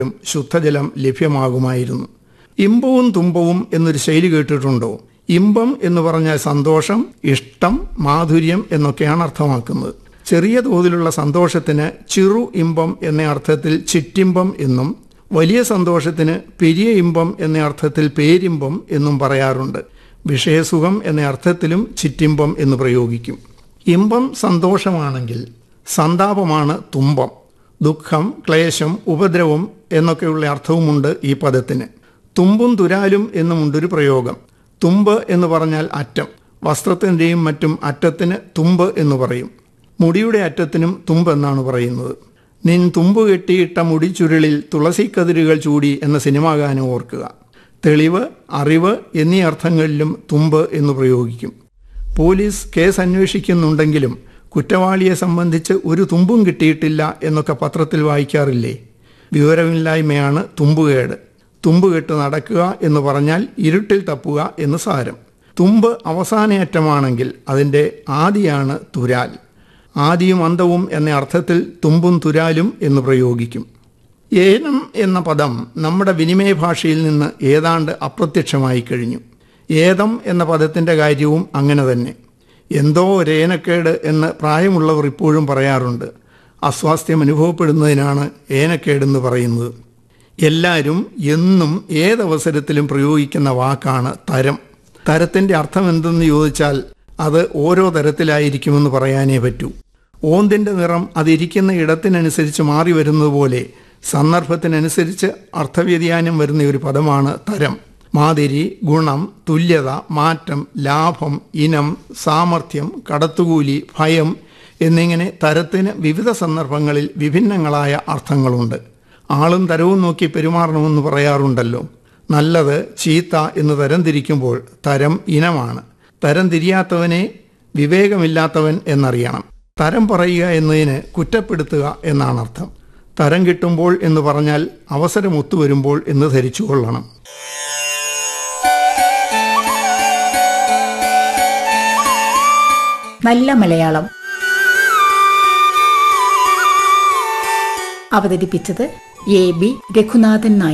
ശുദ്ധജലം ലഭ്യമാകുമായിരുന്നു ഇമ്പവും തുമ്പവും എന്നൊരു ശൈലി കേട്ടിട്ടുണ്ടോ ഇമ്പം എന്ന് പറഞ്ഞാൽ സന്തോഷം ഇഷ്ടം മാധുര്യം എന്നൊക്കെയാണ് അർത്ഥമാക്കുന്നത് ചെറിയ തോതിലുള്ള സന്തോഷത്തിന് ചിറു ഇമ്പം എന്ന അർത്ഥത്തിൽ ചിറ്റിമ്പം എന്നും വലിയ സന്തോഷത്തിന് പെരിയ ഇമ്പം എന്ന അർത്ഥത്തിൽ പേരിമ്പം എന്നും പറയാറുണ്ട് വിഷയസുഖം എന്ന അർത്ഥത്തിലും ചിറ്റിമ്പം എന്ന് പ്രയോഗിക്കും ഇമ്പം സന്തോഷമാണെങ്കിൽ സന്താപമാണ് തുമ്പം ദുഃഖം ക്ലേശം ഉപദ്രവം എന്നൊക്കെയുള്ള അർത്ഥവുമുണ്ട് ഈ പദത്തിന് തുമ്പും തുരാലും എന്നുമുണ്ടൊരു പ്രയോഗം തുമ്പ് എന്ന് പറഞ്ഞാൽ അറ്റം വസ്ത്രത്തിൻ്റെയും മറ്റും അറ്റത്തിന് തുമ്പ് എന്ന് പറയും മുടിയുടെ അറ്റത്തിനും തുമ്പ് എന്നാണ് പറയുന്നത് നിൻ തുമ്പ് കെട്ടിയിട്ട മുടിച്ചുരുളിൽ തുളസിക്കതിരുകൾ ചൂടി എന്ന സിനിമാ ഗാനം ഓർക്കുക തെളിവ് അറിവ് എന്നീ അർത്ഥങ്ങളിലും തുമ്പ് എന്ന് പ്രയോഗിക്കും പോലീസ് കേസ് അന്വേഷിക്കുന്നുണ്ടെങ്കിലും കുറ്റവാളിയെ സംബന്ധിച്ച് ഒരു തുമ്പും കിട്ടിയിട്ടില്ല എന്നൊക്കെ പത്രത്തിൽ വായിക്കാറില്ലേ വിവരമില്ലായ്മയാണ് തുമ്പുകേട് തുമ്പുകെട്ട് നടക്കുക എന്ന് പറഞ്ഞാൽ ഇരുട്ടിൽ തപ്പുക എന്ന് സാരം തുമ്പ് അവസാനയറ്റമാണെങ്കിൽ അതിൻ്റെ ആദിയാണ് തുരാൽ ആദിയും അന്തവും എന്ന അർത്ഥത്തിൽ തുമ്പും തുരാലും എന്ന് പ്രയോഗിക്കും ഏനം എന്ന പദം നമ്മുടെ വിനിമയ ഭാഷയിൽ നിന്ന് ഏതാണ്ട് അപ്രത്യക്ഷമായി കഴിഞ്ഞു ഏതം എന്ന പദത്തിൻ്റെ കാര്യവും അങ്ങനെ തന്നെ എന്തോ ഒരേനക്കേട് എന്ന് പ്രായമുള്ളവർ ഇപ്പോഴും പറയാറുണ്ട് അസ്വാസ്ഥ്യം അനുഭവപ്പെടുന്നതിനാണ് ഏനക്കേടെന്ന് പറയുന്നത് എല്ലാവരും എന്നും ഏതവസരത്തിലും പ്രയോഗിക്കുന്ന വാക്കാണ് തരം തരത്തിൻ്റെ അർത്ഥം എന്തെന്ന് ചോദിച്ചാൽ അത് ഓരോ തരത്തിലായിരിക്കുമെന്ന് പറയാനേ പറ്റൂ ഓന്തിൻ്റെ നിറം അതിരിക്കുന്ന ഇടത്തിനനുസരിച്ച് മാറി വരുന്നത് പോലെ സന്ദർഭത്തിനനുസരിച്ച് അർത്ഥവ്യതിയാനം വരുന്ന ഒരു പദമാണ് തരം മാതിരി ഗുണം തുല്യത മാറ്റം ലാഭം ഇനം സാമർഥ്യം കടത്തുകൂലി ഭയം എന്നിങ്ങനെ തരത്തിന് വിവിധ സന്ദർഭങ്ങളിൽ വിഭിന്നങ്ങളായ അർത്ഥങ്ങളുണ്ട് ആളും തരവും നോക്കി പെരുമാറണമെന്ന് പറയാറുണ്ടല്ലോ നല്ലത് ചീത്ത എന്ന് തരംതിരിക്കുമ്പോൾ തരം ഇനമാണ് തരം തിരിയാത്തവനെ വിവേകമില്ലാത്തവൻ എന്നറിയണം തരം പറയുക എന്നതിന് കുറ്റപ്പെടുത്തുക എന്നാണ് അർത്ഥം തരം കിട്ടുമ്പോൾ എന്ന് പറഞ്ഞാൽ അവസരം ഒത്തുവരുമ്പോൾ എന്ന് ധരിച്ചു കൊള്ളണം നല്ല മലയാളം അവതരിപ്പിച്ചത് എ ബി രഘുനാഥൻ നായർ